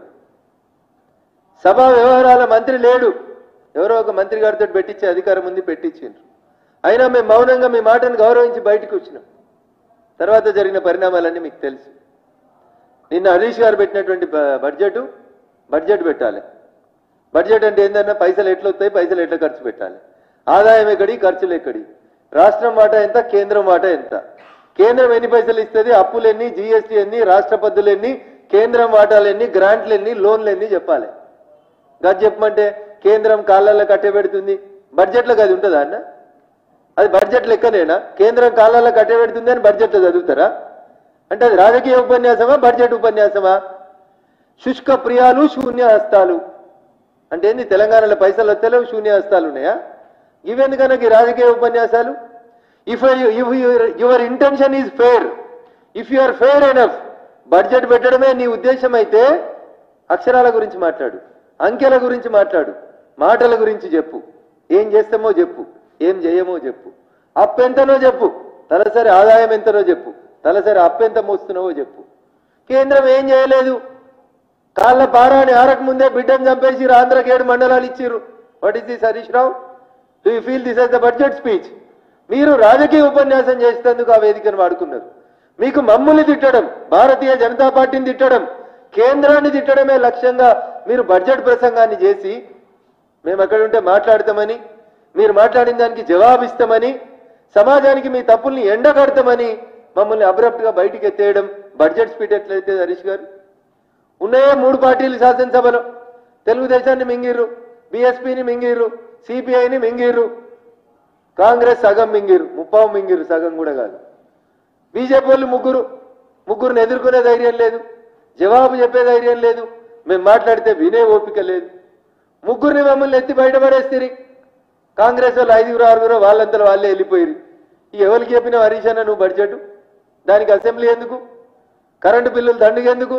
సభా వ్యవహారాల మంత్రి లేడు ఎవరో ఒక మంత్రి గారితో పెట్టించే అధికారం ఉంది పెట్టించిండ్రు అయినా మేము మౌనంగా మీ మాటను గౌరవించి బయటకు వచ్చినాం తర్వాత జరిగిన పరిణామాలన్నీ మీకు తెలుసు నిన్న హరీష్ గారు పెట్టినటువంటి బ- బడ్జెట్ బడ్జెట్ పెట్టాలి బడ్జెట్ అంటే ఏంటన్నా పైసలు ఎట్లా వస్తాయి పైసలు ఎట్లా ఖర్చు పెట్టాలి ఆదాయం ఎక్కడి ఖర్చులు ఎక్కడి రాష్ట్రం మాట ఎంత కేంద్రం మాట ఎంత కేంద్రం ఎన్ని పైసలు ఇస్తుంది అప్పులు ఎన్ని జిఎస్టీ ఎన్ని రాష్ట్ర పద్దులు ఎన్ని కేంద్రం వాటాలు ఎన్ని గ్రాంట్లు ఎన్ని లోన్లు ఎన్ని చెప్పాలి గది చెప్పమంటే కేంద్రం కాళ్ళల్లో కట్టబెడుతుంది బడ్జెట్లో అది ఉంటుందా అన్న అది బడ్జెట్ లెక్కనేనా కేంద్రం కాలాల్లో కట్టబెడుతుంది అని బడ్జెట్లో చదువుతారా అంటే అది రాజకీయ ఉపన్యాసమా బడ్జెట్ ఉపన్యాసమా శుష్క ప్రియాలు శూన్య హస్తాలు అంటే ఏంది తెలంగాణలో పైసలు వస్తలేవు శూన్య హస్తాలు ఉన్నాయా ఇవెందుకన్నా ఈ రాజకీయ ఉపన్యాసాలు if if your intention is fair if you are fair enough budget పెట్టడమే నీ ఉద్దేశం అయితే అక్షరాల గురించి మాట్లాడు అంకెల గురించి మాట్లాడు మాటల గురించి చెప్పు ఏం చేస్తామో చెప్పు ఏం చేయమో చెప్పు అప్పు ఎంతనో చెప్పు తలసరి ఆదాయం ఎంతనో చెప్పు తలసరి అప్పు ఎంత మోస్తున్నావో చెప్పు కేంద్రం ఏం చేయలేదు కాళ్ళ పారాని ఆరక ముందే బిడ్డను చంపేసి ఆంధ్రకి ఏడు మండలాలు ఇచ్చిర్రు what is this Harish Rao do you feel this as the budget speech మీరు రాజకీయ ఉపన్యాసం చేసేందుకు ఆ వేదికను వాడుకున్నారు మీకు మమ్ముల్ని తిట్టడం భారతీయ జనతా పార్టీని తిట్టడం కేంద్రాన్ని తిట్టడమే లక్ష్యంగా మీరు బడ్జెట్ ప్రసంగాన్ని చేసి మేము అక్కడ ఉంటే మాట్లాడతామని మీరు మాట్లాడిన దానికి జవాబిస్తామని సమాజానికి మీ తప్పుల్ని ఎండగడతామని మమ్మల్ని అబ్రప్ట్ గా బయటికి ఎత్తేయడం బడ్జెట్ స్పీడ్ ఎట్లయితే హరీష్ గారు ఉన్నాయే మూడు పార్టీలు శాసనసభలో తెలుగుదేశాన్ని మింగిర్రు బీఎస్పీని మింగిర్రు సిపిఐని మింగిర్రు కాంగ్రెస్ సగం మింగిరు ముప్పావు మింగిరు సగం కూడా కాదు బీజేపీ వాళ్ళు ముగ్గురు ముగ్గురిని ఎదుర్కొనే ధైర్యం లేదు జవాబు చెప్పే ధైర్యం లేదు మేము మాట్లాడితే వినే ఓపిక లేదు ముగ్గురిని మమ్మల్ని ఎత్తి బయటపడేస్తారు కాంగ్రెస్ వాళ్ళు ఐదుగురు ఆరుగురు వాళ్ళంతా వాళ్ళే వెళ్ళిపోయారు ఈ ఎవరికి చెప్పిన హరీష్ అన్న నువ్వు బడ్జెట్ దానికి అసెంబ్లీ ఎందుకు కరెంటు బిల్లులు దండుగెందుకు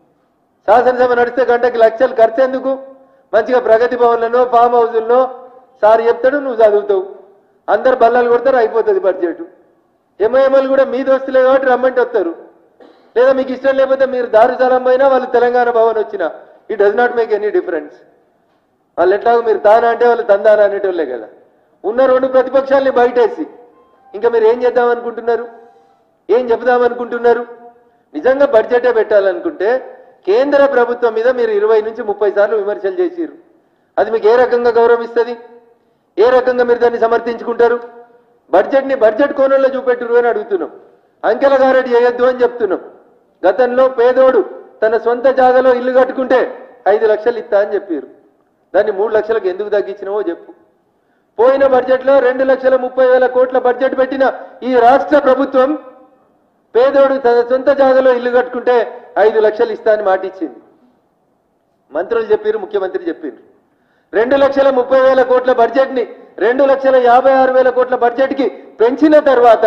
శాసనసభ నడిస్తే గంటకి లక్షలు ఖర్చు ఎందుకు మంచిగా ప్రగతి భవన్లను ఫామ్ హౌజుల్లో సార్ చెప్తాడు నువ్వు చదువుతావు అందరు బల్లలు కొడతారు అయిపోతుంది బడ్జెట్ ఎంఐఎంఎల్ కూడా మీ దోస్తులే కాబట్టి రమ్మంటే వస్తారు లేదా మీకు ఇష్టం లేకపోతే మీరు దారుసాలం పోయినా వాళ్ళు తెలంగాణ భవన్ వచ్చినా it does not make any difference వాళ్ళు ఎట్లాగో మీరు తానా అంటే వాళ్ళు తందానా అనేటోళ్ళే కదా ఉన్న రెండు ప్రతిపక్షాల్ని బయటేసి ఇంకా మీరు ఏం చేద్దాం అనుకుంటున్నారు ఏం చెబుదాం అనుకుంటున్నారు నిజంగా బడ్జెటే పెట్టాలనుకుంటే కేంద్ర ప్రభుత్వం మీద మీరు ఇరవై నుంచి ముప్పై సార్లు విమర్శలు చేసిరు అది మీకు ఏ రకంగా గౌరవిస్తుంది ఏ రకంగా మీరు దాన్ని సమర్థించుకుంటారు బడ్జెట్ని బడ్జెట్ కోణంలో చూపెట్టురు అని అడుగుతున్నాం అంకెల గారెడ్డి చేయొద్దు అని చెప్తున్నాం గతంలో పేదోడు తన సొంత జాగాలో ఇల్లు కట్టుకుంటే ఐదు లక్షలు ఇస్తా అని చెప్పారు దాన్ని మూడు లక్షలకు ఎందుకు తగ్గించినావో చెప్పు పోయిన బడ్జెట్లో రెండు లక్షల ముప్పై వేల కోట్ల బడ్జెట్ పెట్టిన ఈ రాష్ట్ర ప్రభుత్వం పేదోడు తన సొంత జాగాలో ఇల్లు కట్టుకుంటే ఐదు లక్షలు ఇస్తా అని మాట ఇచ్చింది మంత్రులు చెప్పారు ముఖ్యమంత్రి చెప్పారు రెండు లక్షల ముప్పై వేల కోట్ల బడ్జెట్ ని రెండు లక్షల యాభై ఆరు వేల కోట్ల బడ్జెట్ కి పెంచిన తర్వాత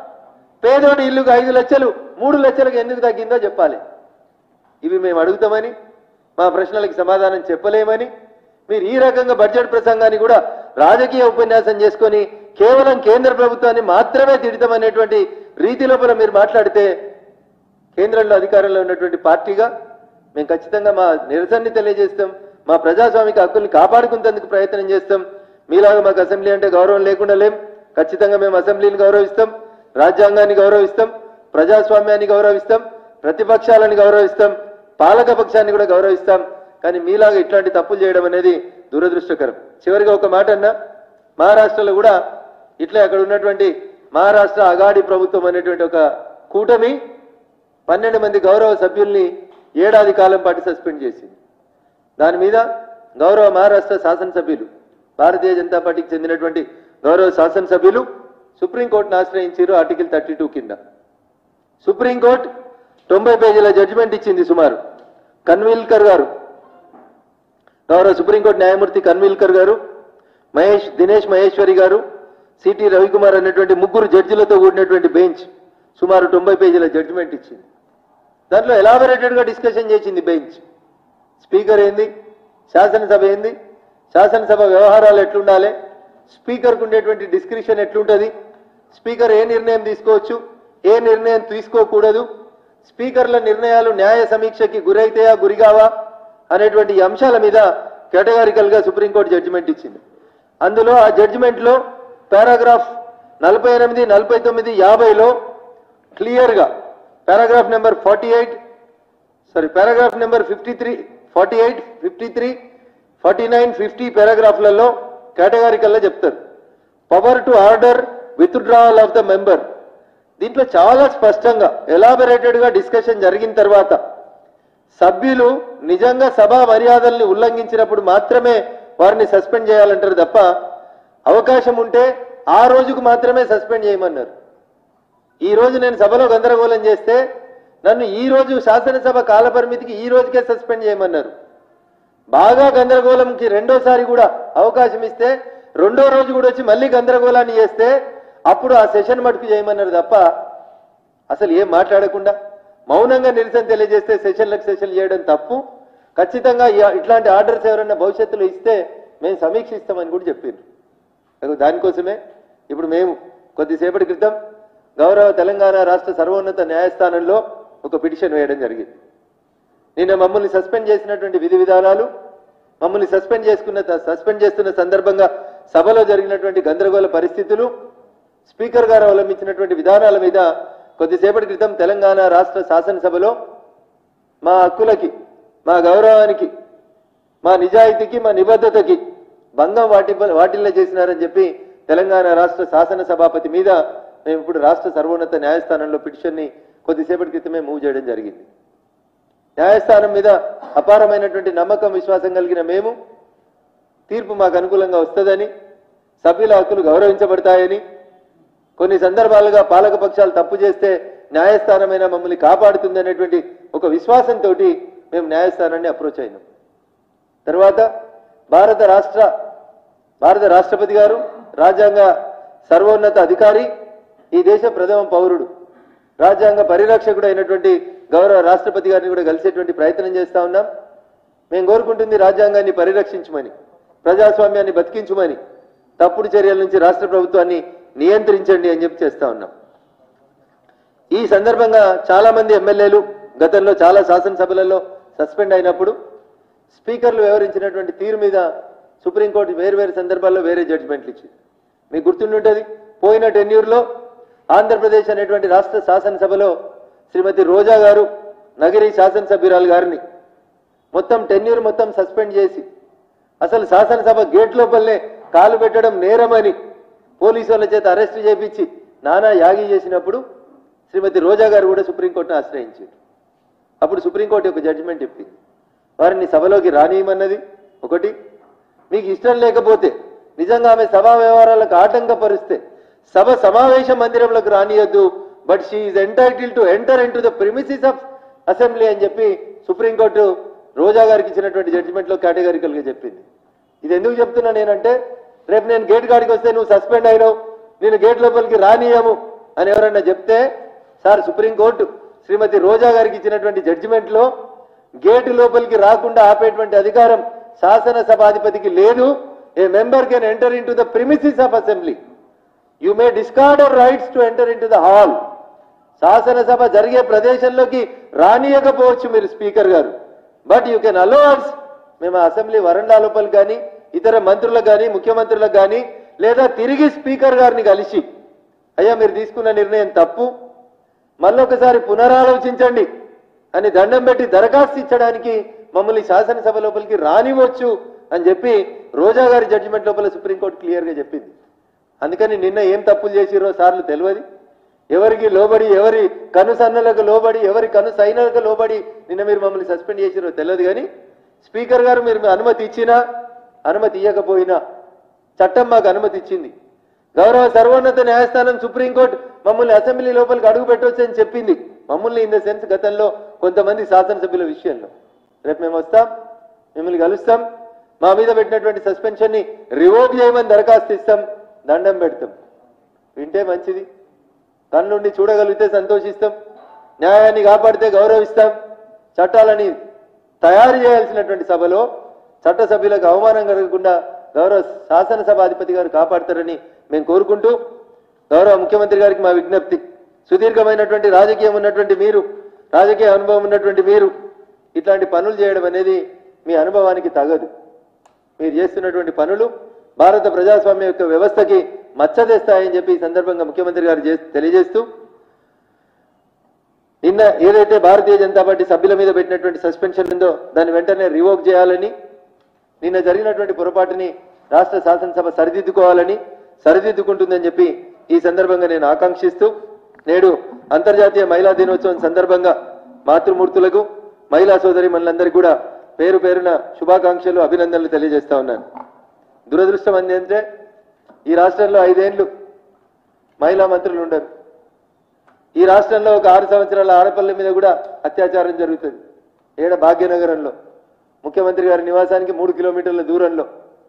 పేదోడి ఇల్లుకు ఐదు లక్షలు మూడు లక్షలకు ఎందుకు తగ్గిందో చెప్పాలి ఇవి మేము అడుగుతామని మా ప్రశ్నలకు సమాధానం చెప్పలేమని మీరు ఈ రకంగా బడ్జెట్ ప్రసంగాన్ని కూడా రాజకీయ ఉపన్యాసం చేసుకొని కేవలం కేంద్ర ప్రభుత్వాన్ని మాత్రమే తిడతామనేటువంటి రీతి లోపల మీరు మాట్లాడితే కేంద్రంలో అధికారంలో ఉన్నటువంటి పార్టీగా మేము ఖచ్చితంగా మా నిరసనని తెలియజేస్తాం మా ప్రజాస్వామిక హక్కుల్ని కాపాడుకునేందుకు ప్రయత్నం చేస్తాం మీలాగా మాకు అసెంబ్లీ అంటే గౌరవం లేకుండా లేం ఖచ్చితంగా మేము అసెంబ్లీని గౌరవిస్తాం రాజ్యాంగాన్ని గౌరవిస్తాం ప్రజాస్వామ్యాన్ని గౌరవిస్తాం ప్రతిపక్షాలని గౌరవిస్తాం పాలక పక్షాన్ని కూడా గౌరవిస్తాం కానీ మీలాగా ఇట్లాంటి తప్పులు చేయడం అనేది దురదృష్టకరం చివరిగా ఒక మాట అన్నా మహారాష్ట్రలో కూడా ఇట్లా అక్కడ ఉన్నటువంటి మహారాష్ట్ర అగాడి ప్రభుత్వం అనేటువంటి ఒక కూటమి పన్నెండు మంది గౌరవ సభ్యుల్ని ఏడాది కాలం పాటు సస్పెండ్ చేసింది దాని మీద గౌరవ మహారాష్ట్ర శాసనసభ్యులు భారతీయ జనతా పార్టీకి చెందినటువంటి గౌరవ శాసనసభ్యులు సుప్రీంకోర్టును ఆశ్రయించారు ఆర్టికల్ థర్టీ టూ కింద సుప్రీంకోర్టు తొంభై పేజీల జడ్జిమెంట్ ఇచ్చింది సుమారు కన్విల్కర్ గారు గౌరవ సుప్రీంకోర్టు న్యాయమూర్తి కన్విల్కర్ గారు మహేష్ దినేష్ మహేశ్వరి గారు సిటి రవికుమార్ అనేటువంటి ముగ్గురు జడ్జిలతో కూడినటువంటి బెంచ్ సుమారు తొంభై పేజీల జడ్జిమెంట్ ఇచ్చింది దాంట్లో ఎలాబొరేటెడ్ గా డిస్కషన్ చేసింది బెంచ్ స్పీకర్ ఏంది శాసనసభ ఏంది శాసనసభ వ్యవహారాలు ఎట్లుండాలి స్పీకర్కు ఉండేటువంటి డిస్క్రిప్షన్ ఎట్లుంటది స్పీకర్ ఏ నిర్ణయం తీసుకోవచ్చు ఏ నిర్ణయం తీసుకోకూడదు స్పీకర్ల నిర్ణయాలు న్యాయ సమీక్షకి గురైతాయా గురిగావా అనేటువంటి ఈ అంశాల మీద కేటగారికల్ గా సుప్రీంకోర్టు జడ్జిమెంట్ ఇచ్చింది అందులో ఆ జడ్జిమెంట్ లో పారాగ్రాఫ్ నలభై ఎనిమిది నలభై తొమ్మిది యాభైలో క్లియర్ గా paragraph number forty eight sorry paragraph number fifty three forty eight fifty three forty nine fifty పారాగ్రాఫ్లలో కేటగారికల్లా చెప్తారు power to order withdrawal of the member దీంట్లో చాలా స్పష్టంగా ఎలాబొరేటెడ్ గా డిస్కషన్ జరిగిన తర్వాత సభ్యులు నిజంగా సభా మర్యాదల్ని ఉల్లంఘించినప్పుడు మాత్రమే వారిని సస్పెండ్ చేయాలంటారు తప్ప అవకాశం ఉంటే ఆ రోజుకు మాత్రమే సస్పెండ్ చేయమన్నారు ఈ రోజు నేను సభలో గందరగోళం చేస్తే నన్ను ఈ రోజు శాసనసభ కాలపరిమితికి ఈ రోజుకే సస్పెండ్ చేయమన్నారు బాగా గందరగోళంకి రెండోసారి కూడా అవకాశం ఇస్తే రెండో రోజు కూడా వచ్చి మళ్ళీ గందరగోళాన్ని చేస్తే అప్పుడు ఆ సెషన్ మటుకు చేయమన్నారు తప్ప అసలు ఏం మాట్లాడకుండా మౌనంగా నిరసన తెలియజేస్తే సెషన్లకు సెషన్ చేయడం తప్పు ఖచ్చితంగా ఈ- ఇట్లాంటి ఆర్డర్స్ ఎవరైనా భవిష్యత్తులో ఇస్తే మేము సమీక్షిస్తామని కూడా చెప్పారు కనుక దానికోసమే ఇప్పుడు మేము కొద్దిసేపటి క్రితం గౌరవ తెలంగాణ రాష్ట్ర సర్వోన్నత న్యాయస్థానంలో ఒక పిటిషన్ వేయడం జరిగింది నిన్న మమ్మల్ని సస్పెండ్ చేసినటువంటి విధి విధానాలు మమ్మల్ని సస్పెండ్ చేసుకున్న సస్పెండ్ చేస్తున్న సందర్భంగా సభలో జరిగినటువంటి గందరగోళ పరిస్థితులు స్పీకర్ గారు అవలంబించినటువంటి విధానాల మీద కొద్దిసేపటి క్రితం తెలంగాణ రాష్ట్ర శాసనసభలో మా హక్కులకి మా గౌరవానికి మా నిజాయితీకి మా నిబద్ధతకి భంగం వాటి వాటిల్లో చేసినారని చెప్పి తెలంగాణ రాష్ట్ర శాసన సభాపతి మీద మేము ఇప్పుడు రాష్ట్ర సర్వోన్నత న్యాయస్థానంలో పిటిషన్ని కొద్దిసేపటి క్రితమే మూవ్ చేయడం జరిగింది న్యాయస్థానం మీద అపారమైనటువంటి నమ్మకం విశ్వాసం కలిగిన మేము తీర్పు మాకు అనుకూలంగా వస్తుందని సభ్యుల హక్కులు గౌరవించబడతాయని కొన్ని సందర్భాలుగా పాలక పక్షాలు తప్పు చేస్తే న్యాయస్థానమైనా మమ్మల్ని కాపాడుతుంది అనేటువంటి ఒక విశ్వాసంతో మేము న్యాయస్థానాన్ని అప్రోచ్ అయినాం తర్వాత భారత రాష్ట్ర భారత రాష్ట్రపతి గారు రాజ్యాంగ సర్వోన్నత అధికారి ఈ దేశ ప్రథమ పౌరుడు రాజ్యాంగ పరిరక్షకుడు అయినటువంటి గౌరవ రాష్ట్రపతి గారిని కూడా కలిసేటువంటి ప్రయత్నం చేస్తా ఉన్నాం మేము కోరుకుంటుంది రాజ్యాంగాన్ని పరిరక్షించమని ప్రజాస్వామ్యాన్ని బతికించమని తప్పుడు చర్యల నుంచి రాష్ట్ర ప్రభుత్వాన్ని నియంత్రించండి అని చెప్పి చేస్తా ఉన్నాం ఈ సందర్భంగా చాలా మంది ఎమ్మెల్యేలు గతంలో చాలా శాసనసభలలో సస్పెండ్ అయినప్పుడు స్పీకర్లు వ్యవహరించినటువంటి తీరు మీద సుప్రీంకోర్టు వేరు వేరు సందర్భాల్లో వేరే జడ్జిమెంట్లు ఇచ్చింది మీకు గుర్తుండుంటది పోయిన టెన్యూర్లో ఆంధ్రప్రదేశ్ అనేటువంటి రాష్ట్ర శాసనసభలో శ్రీమతి రోజా గారు నగరి శాసనసభ్యురాలు గారిని మొత్తం టెన్యూర్ మొత్తం సస్పెండ్ చేసి అసలు శాసనసభ గేట్ లోపలనే కాలు పెట్టడం నేరమని పోలీసు వాళ్ళ చేత అరెస్ట్ చేపించి నానా యాగి చేసినప్పుడు శ్రీమతి రోజా గారు కూడా సుప్రీంకోర్టును ఆశ్రయించారు అప్పుడు సుప్రీంకోర్టు ఒక జడ్జిమెంట్ చెప్పింది వారిని సభలోకి రానియమన్నది ఒకటి మీకు ఇష్టం లేకపోతే నిజంగా ఆమె సభా వ్యవహారాలకు ఆటంకపరిస్తే సభ సమావేశ మందిరంలోకి రానియొద్దు but she entitle to enter in to the premises of assembly అని చెప్పి సుప్రీంకోర్టు రోజా గారికి ఇచ్చినటువంటి జడ్జిమెంట్ లో కేటగారికల్ గా చెప్పింది ఇది ఎందుకు చెప్తున్నా నేనంటే రేపు నేను గేట్ కాడికి వస్తే నువ్వు సస్పెండ్ అయినావు నేను గేట్ లోపలికి రానియము అని ఎవరన్నా చెప్తే సార్ సుప్రీంకోర్టు శ్రీమతి రోజా గారికి ఇచ్చినటువంటి జడ్జిమెంట్ లో గేటు లోపలికి రాకుండా ఆపేటువంటి అధికారం శాసనసభాధిపతికి లేదు a member can enter in to the premises of assembly you may discard our rights to enter in to the hall శాసనసభ జరిగే ప్రదేశంలోకి రానియకపోవచ్చు మీరు స్పీకర్ గారు బట్ యూ కెన్ అలోవర్స్ మేము ఆ అసెంబ్లీ వరండా లోపల కానీ ఇతర మంత్రులకు కానీ ముఖ్యమంత్రులకు కానీ లేదా తిరిగి స్పీకర్ గారిని కలిసి అయ్యా మీరు తీసుకున్న నిర్ణయం తప్పు మళ్ళొకసారి పునరాలోచించండి అని దండం పెట్టి దరఖాస్తు ఇచ్చడానికి మమ్మల్ని శాసనసభ లోపలికి రానివచ్చు అని చెప్పి రోజా గారి జడ్జిమెంట్ లోపల సుప్రీంకోర్టు క్లియర్గా చెప్పింది అందుకని నిన్న ఏం తప్పులు చేసిరో సార్లు తెలియదు ఎవరికి లోబడి ఎవరి కనుసన్నలకు లోబడి ఎవరి కను సైనలకు లోబడి నిన్న మీరు మమ్మల్ని సస్పెండ్ చేసిరో తెలియదు కానీ స్పీకర్ గారు మీరు అనుమతి ఇచ్చినా అనుమతి ఇవ్వకపోయినా చట్టం మాకు అనుమతి ఇచ్చింది గౌరవ సర్వోన్నత న్యాయస్థానం సుప్రీంకోర్టు మమ్మల్ని అసెంబ్లీ లోపలికి అడుగు పెట్టవచ్చు అని చెప్పింది మమ్మల్ని ఇన్ ద సెన్స్ గతంలో కొంతమంది శాసనసభ్యుల విషయంలో రేపు మేము వస్తాం మిమ్మల్ని కలుస్తాం మా మీద పెట్టినటువంటి సస్పెన్షన్ ని రివోక్ చేయమని దరఖాస్తు ఇస్తాం దండం పెడతాం వింటే మంచిది కళ్ళుండి చూడగలిగితే సంతోషిస్తాం న్యాయాన్ని కాపాడితే గౌరవిస్తాం చట్టాలని తయారు చేయాల్సినటువంటి సభలో చట్టసభ్యులకు అవమానం కలగకుండా గౌరవ శాసనసభాధిపతి గారు కాపాడతారని మేము కోరుకుంటూ గౌరవ ముఖ్యమంత్రి గారికి మా విజ్ఞప్తి సుదీర్ఘమైనటువంటి రాజకీయం ఉన్నటువంటి మీరు రాజకీయ అనుభవం ఉన్నటువంటి మీరు ఇట్లాంటి పనులు చేయడం అనేది మీ అనుభవానికి తగదు మీరు చేస్తున్నటువంటి పనులు భారత ప్రజాస్వామ్య యొక్క వ్యవస్థకి మచ్చ తెస్తాయని చెప్పి ఈ సందర్భంగా ముఖ్యమంత్రి గారు చే- తెలియజేస్తూ నిన్న ఏదైతే భారతీయ జనతా పార్టీ సభ్యుల మీద పెట్టినటువంటి సస్పెన్షన్ ఉందో దాన్ని వెంటనే రివోక్ చేయాలని నిన్న జరిగినటువంటి పొరపాటుని రాష్ట్ర శాసనసభ సరిదిద్దుకోవాలని సరిదిద్దుకుంటుందని చెప్పి ఈ సందర్భంగా నేను ఆకాంక్షిస్తూ నేడు అంతర్జాతీయ మహిళా దినోత్సవం సందర్భంగా మాతృమూర్తులకు మహిళా సోదరి మనందరికీ కూడా పేరు పేరున శుభాకాంక్షలు అభినందనలు తెలియజేస్తా ఉన్నాను దురదృష్టం ఏంటంటే ఈ రాష్ట్రంలో ఐదేళ్లు మహిళా మంత్రులు ఉండరు ఈ రాష్ట్రంలో ఒక ఆరు సంవత్సరాల ఆడపల్లె మీద కూడా అత్యాచారం జరుగుతుంది ఏడ భాగ్యనగరంలో ముఖ్యమంత్రి గారి నివాసానికి మూడు కిలోమీటర్ల దూరంలో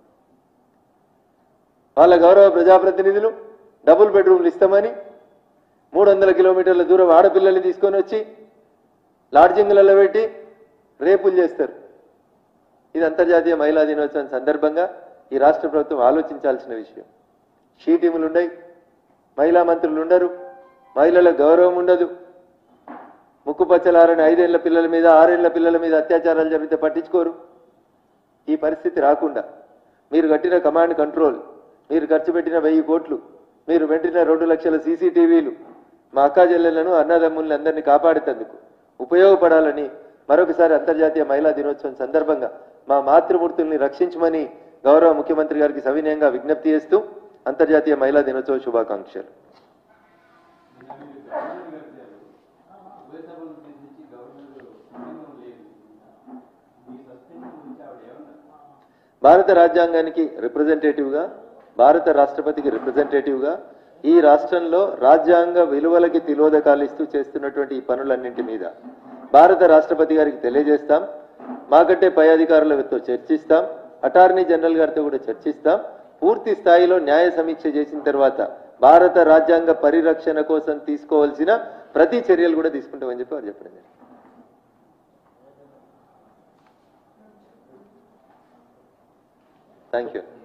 వాళ్ళ గౌరవ ప్రజాప్రతినిధులు డబుల్ బెడ్రూమ్లు ఇస్తామని మూడు వందల కిలోమీటర్ల దూరం ఆడపిల్లల్ని తీసుకొని వచ్చి లాడ్జింగ్లలో పెట్టి రేపులు చేస్తారు ఇది అంతర్జాతీయ మహిళా దినోత్సవం సందర్భంగా ఈ రాష్ట్ర ప్రభుత్వం ఆలోచించాల్సిన విషయం షీ టీములు ఉన్నాయి మహిళా మంత్రులు ఉండరు మహిళల గౌరవం ఉండదు ముక్కు పచ్చలారని ఐదేళ్ల పిల్లల మీద ఆరేళ్ల పిల్లల మీద అత్యాచారాలు జరిగితే పట్టించుకోరు ఈ పరిస్థితి రాకుండా మీరు కట్టిన కమాండ్ కంట్రోల్ మీరు ఖర్చు పెట్టిన వెయ్యి కోట్లు మీరు పెట్టిన రెండు లక్షల సీసీటీవీలు మా అక్కా చెల్లెలను అన్నదమ్ముల్ని అందరినీ కాపాడేందుకు ఉపయోగపడాలని మరొకసారి అంతర్జాతీయ మహిళా దినోత్సవం సందర్భంగా మా మాతృమూర్తుల్ని రక్షించమని గౌరవ ముఖ్యమంత్రి గారికి సవినయంగా విజ్ఞప్తి చేస్తూ అంతర్జాతీయ మహిళా దినోత్సవ శుభాకాంక్షలు భారత రాజ్యాంగానికి రిప్రజెంటేటివ్గా భారత రాష్ట్రపతికి రిప్రజెంటేటివ్గా ఈ రాష్ట్రంలో రాజ్యాంగ విలువలకి తిలోదకాలు ఇస్తూ చేస్తున్నటువంటి ఈ పనులన్నింటి మీద భారత రాష్ట్రపతి గారికి తెలియజేస్తాం మాకంటే పై అధికారులతో చర్చిస్తాం అటార్నీ జనరల్ గారితో కూడా చర్చిస్తాం పూర్తి స్థాయిలో న్యాయ సమీక్ష చేసిన తర్వాత భారత రాజ్యాంగ పరిరక్షణ కోసం తీసుకోవాల్సిన ప్రతి చర్యలు కూడా తీసుకుంటామని చెప్పి వారు చెప్పడం జరిగింది థ్యాంక్ యూ